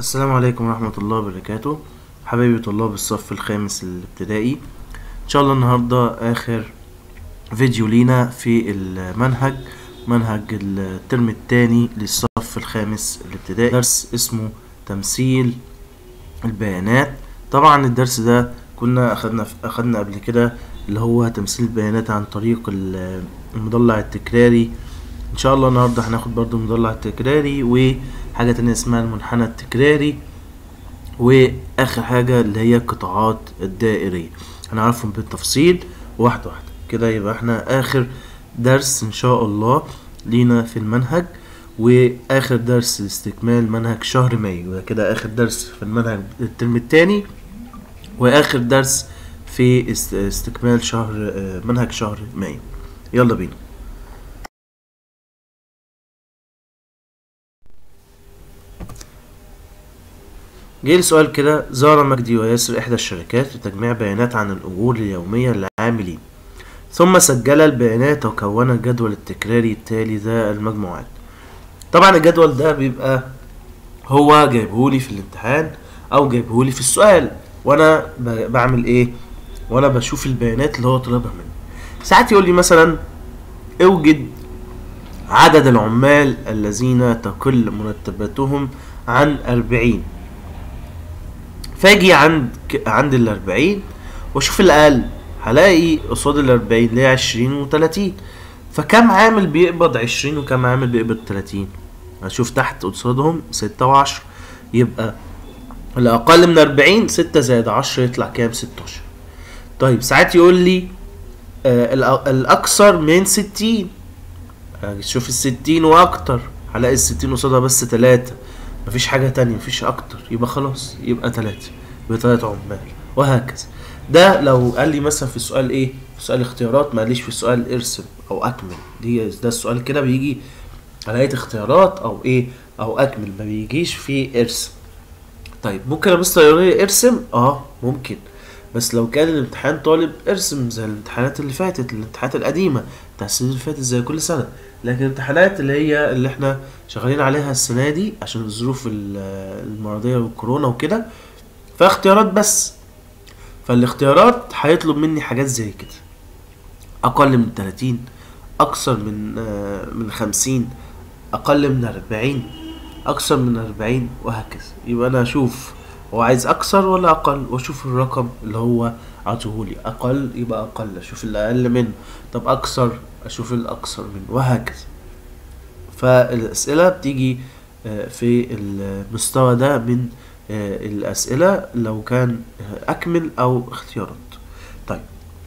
السلام عليكم ورحمة الله وبركاته حبايبي طلاب الصف الخامس الابتدائي ان شاء الله النهاردة اخر فيديو لينا في المنهج منهج الترم الثاني للصف الخامس الابتدائي درس اسمه تمثيل البيانات طبعا الدرس ده كنا اخدنا اخدنا قبل كده اللي هو تمثيل البيانات عن طريق ال- المضلع التكراري ان شاء الله النهارده هناخد برضو المضلع التكراري وحاجه تانية اسمها المنحنى التكراري واخر حاجه اللي هي القطاعات الدائريه هنعرفهم بالتفصيل واحده واحده كده يبقى احنا اخر درس ان شاء الله لينا في المنهج واخر درس لاستكمال منهج شهر مايو وده كده اخر درس في المنهج الترم الثاني واخر درس في است- استكمال شهر آه، منهج شهر مايو يلا بينا جه لي سؤال كده زار مجدي وياسر إحدى الشركات لتجميع بيانات عن الأجور اليومية للعاملين ثم سجل البيانات وكون الجدول التكراري التالي ذا المجموعات طبعا الجدول ده بيبقى هو جايبهولي في الامتحان أو جايبهولي في السؤال وأنا ب- بعمل إيه وأنا بشوف البيانات اللي هو طلبها مني ساعات يقول لي مثلا اوجد عدد العمال الذين تقل مرتباتهم عن أربعين فاجي عند ك- عند الأربعين واشوف الأقل هلاقي قصاد الأربعين اللي هي عشرين وتلاتين فكم عامل بيقبض عشرين وكم عامل بيقبض تلاتين هشوف تحت قصادهم ستة وعشرة يبقى الأقل من أربعين ستة زائد عشرة يطلع كام ستاشر طيب ساعات يقول لي آه الأ- الأكثر من ستين شوف الستين واكتر هلاقي الستين قصادها بس تلاتة مفيش حاجة تانية مفيش اكتر يبقى خلاص يبقى تلاتة يبقى تلات عمال وهكذا ده لو قال لي مثلا في سؤال ايه في سؤال اختيارات ما قاليش في سؤال ارسم او اكمل دي ده السؤال كده بيجي على هيئة اختيارات او ايه او اكمل ما بيجيش في ارسم طيب ممكن يا مستر يقول لي ارسم اه ممكن بس لو كان الامتحان طالب ارسم زي الامتحانات اللي فاتت الامتحانات القديمة بتاع السنين اللي فاتت زي كل سنة لكن الامتحانات اللي هي اللي احنا شغالين عليها السنة دي عشان الظروف ال- المرضية والكورونا وكده فاختيارات بس فالاختيارات هيطلب مني حاجات زي كده أقل من 30 أكثر من آه، من 50 أقل من 40 أكثر من 40 وهكذا يبقى أنا أشوف هو عايز أكثر ولا أقل وأشوف الرقم اللي هو عطيهولي أقل يبقى أقل أشوف الأقل منه طب أكثر أشوف الأكثر منه وهكذا فالأسئلة بتيجي آه، في المستوى ده من آه، الأسئلة لو كان آه، أكمل أو اختيارات طيب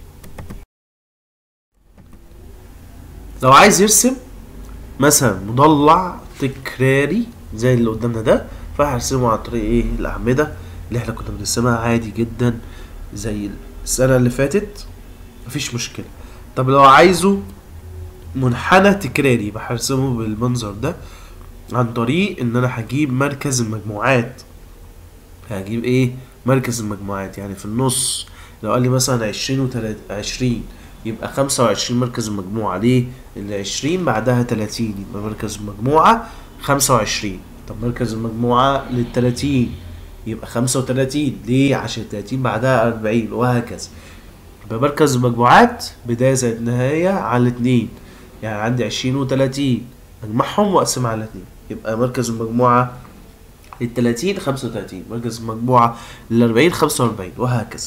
لو عايز يرسم مثلا مضلع تكراري زي اللي قدامنا ده فهرسمه عن طريق ايه الأعمدة اللي احنا كنا بنرسمها عادي جدا زي السنة اللي فاتت مفيش مشكلة طب لو عايزه منحنى تكراري يبقى هرسمه بالمنظر ده عن طريق ان انا هجيب مركز المجموعات هجيب ايه مركز المجموعات يعني في النص لو قال لي مثلا عشرين وتلات عشرين يبقى خمسة وعشرين مركز المجموعة ليه العشرين بعدها تلاتين يبقى مركز المجموعة خمسة وعشرين طب مركز المجموعة للتلاتين يبقى خمسة وتلاتين ليه عشان التلاتين بعدها أربعين وهكذا يبقى مركز المجموعات بداية زائد نهاية على اتنين يعني عندي عشرين وتلاتين أجمعهم وأقسم على اتنين يبقى مركز المجموعة للتلاتين خمسة وتلاتين مركز المجموعة للأربعين خمسة وأربعين وهكذا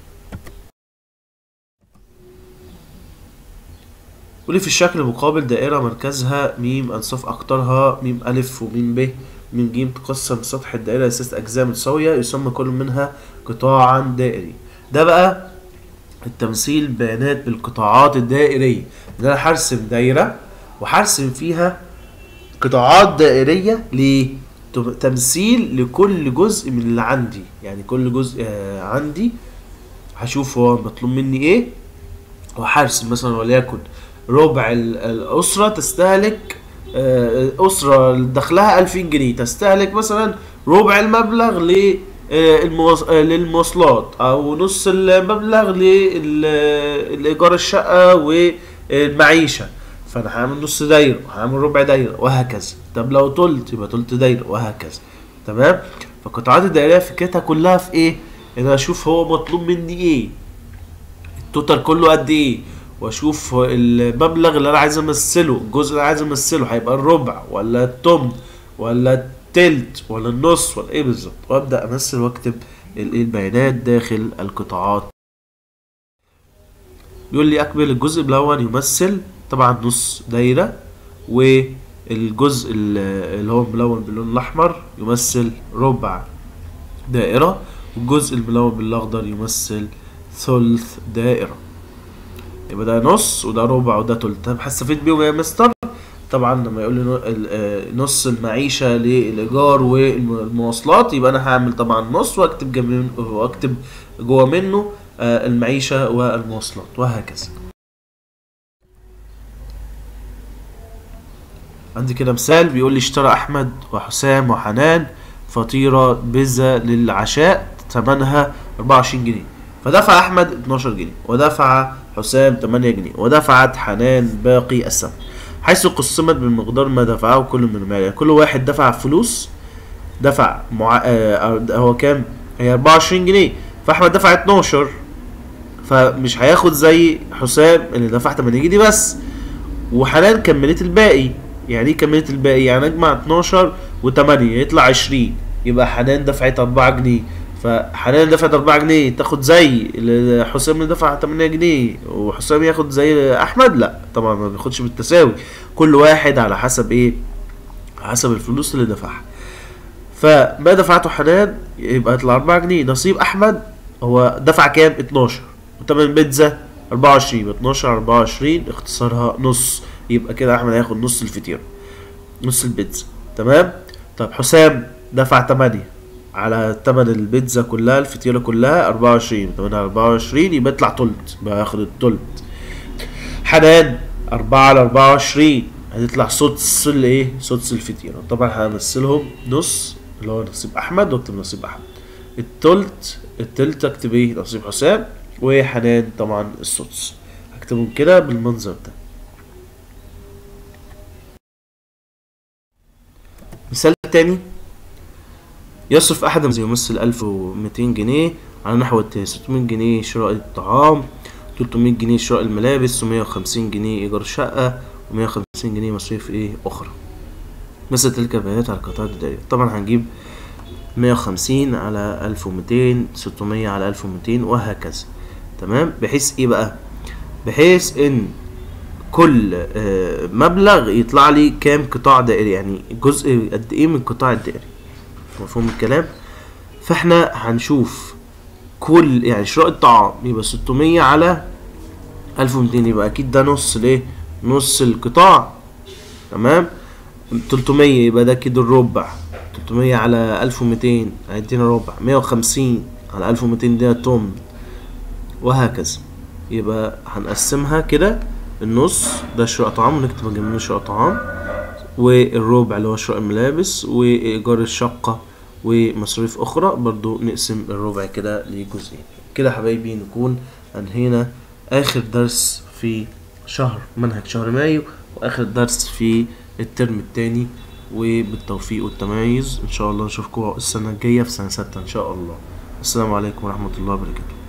ولي في الشكل المقابل دائرة مركزها ميم أنصاف أقطارها ميم ألف وميم ب ميم جيم تقسم سطح الدائرة لست أجزاء متساوية يسمى كل منها قطاعا دائري ده بقى التمثيل بيانات بالقطاعات الدائرية ده أنا هرسم دايرة وهرسم فيها قطاعات دائرية ليه؟ تم- تمثيل لكل جزء من اللي عندي يعني كل جزء آه، عندي هشوف هو مطلوب مني ايه وهرسم مثلا وليكن ربع ال- الأسرة تستهلك آه، أسرة دخلها ألفين جنيه تستهلك مثلا ربع المبلغ ل آه، المواص- آه، للمواصلات أو نص المبلغ لإيجار الشقة والمعيشة فأنا هعمل نص دايرة وهعمل ربع دايرة وهكذا طب لو تلت يبقى تلت دايرة وهكذا تمام فالقطاعات الدائريه فكرتها كلها في ايه ان انا اشوف هو مطلوب مني ايه التوتال كله قد ايه واشوف المبلغ اللي انا عايز امثله الجزء اللي انا عايز امثله هيبقى الربع ولا التمن ولا التلت ولا النص ولا ايه بالظبط وابدا امثل واكتب الايه البيانات داخل القطاعات بيقول لي اكمل الجزء الاول يمثل طبعا نص دايره والجزء ال- اللي هو ملون باللون الاحمر يمثل ربع دائره والجزء الملون بالاخضر يمثل ثلث دائره يبقى ده نص وده ربع وده تلت طب هستفيد بيهم إيه يا مستر طبعا لما يقول لي نو- ال- آه، نص المعيشه للايجار والمواصلات يبقى انا هعمل طبعا نص واكتب جنب واكتب جوه منه آه، المعيشه والمواصلات وهكذا عندي كده مثال بيقول لي اشترى احمد وحسام وحنان فطيره بيتزا للعشاء ثمنها 24 جنيه فدفع احمد 12 جنيه ودفع حسام 8 جنيه ودفعت حنان باقي الثمن حيث قسمت بمقدار ما دفعه كل من يعني كل واحد دفع فلوس دفع مع... آه هو كام هي 24 جنيه فاحمد دفع 12 فمش هياخد زي حسام اللي دفع 8 جنيه بس وحنان كملت الباقي يعني ايه كملت الباقي يعني اجمع 12 و8 يطلع 20 يبقى حنان دفعت 4 جنيه فحنان دفعت 4 جنيه تاخد زي اللي حسام اللي دفع 8 جنيه وحسام ياخد زي احمد لا طبعا ما بياخدش بالتساوي كل واحد على حسب ايه على حسب الفلوس اللي دفعها فما دفعته حنان يبقى يطلع 4 جنيه نصيب احمد هو دفع كام 12 وتمن بيتزا 24 يبقى 12 24 اختصارها نص يبقى كده احمد هياخد نص الفطيره نص البيتزا تمام طب حسام دفع 8 على تمن البيتزا كلها الفطيره كلها 24 تمنها 24 يبقى يطلع تلت يبقى هياخد التلت حنان 4 على 24 هتطلع سدس الايه سدس الفطيره طبعا هنمثلهم نص اللي هو نصيب احمد واكتب نصيب احمد التلت التلت اكتب ايه نصيب حسام وحنان طبعا السدس هكتبهم كده بالمنظر ده مثال تاني يصرف أحد من يمثل 1200 جنيه على نحو التالي 600 جنيه شراء الطعام 300 جنيه شراء الملابس و150 جنيه إيجار شقة و150 جنيه مصاريف إيه أخرى مثل تلك البيانات على القطاع الدائري طبعا هنجيب 150 على 1200 600 على 1200 وهكذا تمام بحيث إيه بقى بحيث إن كل آه، مبلغ يطلع لي كام قطاع دائري يعني جزء قد ايه من القطاع الدائري مفهوم الكلام فاحنا هنشوف كل يعني شراء الطعام يبقى 600 على 1200 يبقى اكيد ده نص ليه نص القطاع تمام 300 يبقى ده كده الربع 300 على 1200 هيدينا ربع 150 على 1200 ده تمن وهكذا يبقى هنقسمها كده النص ده شراء طعام ونكتب جنبه شراء طعام والربع اللي هو شراء الملابس وإيجار الشقة ومصاريف أخرى برضو نقسم الربع كده لجزئين كده يا حبايبي نكون أنهينا آخر درس في شهر منهج شهر مايو وآخر درس في الترم التاني وبالتوفيق والتميز إن شاء الله نشوفكم السنة الجاية في سنة ستة إن شاء الله السلام عليكم ورحمة الله وبركاته